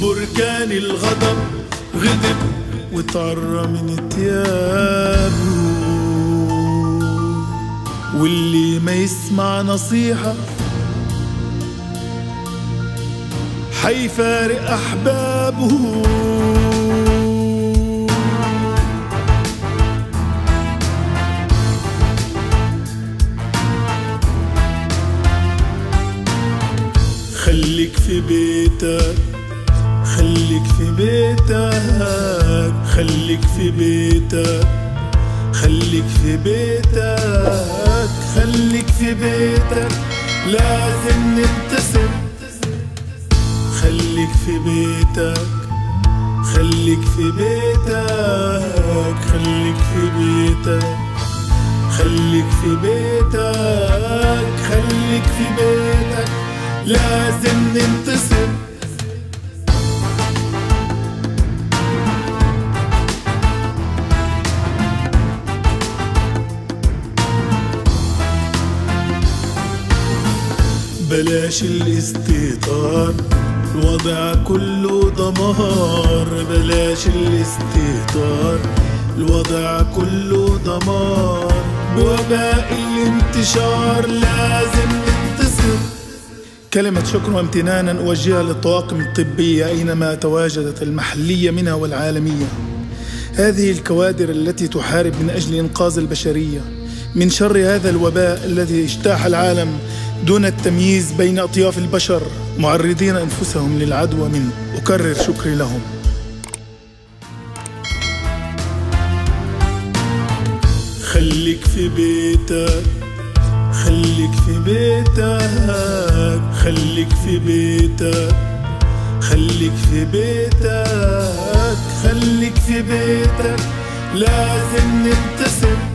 بركان الغضب غضب وتعرى من تيابه واللي ما يسمع نصيحة حيفارق أحبابه خليك في بيتك خليك في بيتك خليك في بيتك خليك في بيتك خليك في بيتك لازم نبتسم خليك في بيتك خليك في بيتك خليك في بيتك خليك في بيتك خليك في بيتك لازم ننتصر بلاش الاستهتار الوضع كله دمار بلاش الاستهتار الوضع كله دمار بوباء الانتشار لازم ننتصر كلمة شكر وامتنانا أوجهها للطواقم الطبية أينما تواجدت المحلية منها والعالمية هذه الكوادر التي تحارب من أجل إنقاذ البشرية من شر هذا الوباء الذي اجتاح العالم دون التمييز بين أطياف البشر معرضين أنفسهم للعدوى منه أكرر شكري لهم خليك في بيتك خليك في بيتك خليك في بيتك خليك في بيتك خليك في بيتك لازم نبتسم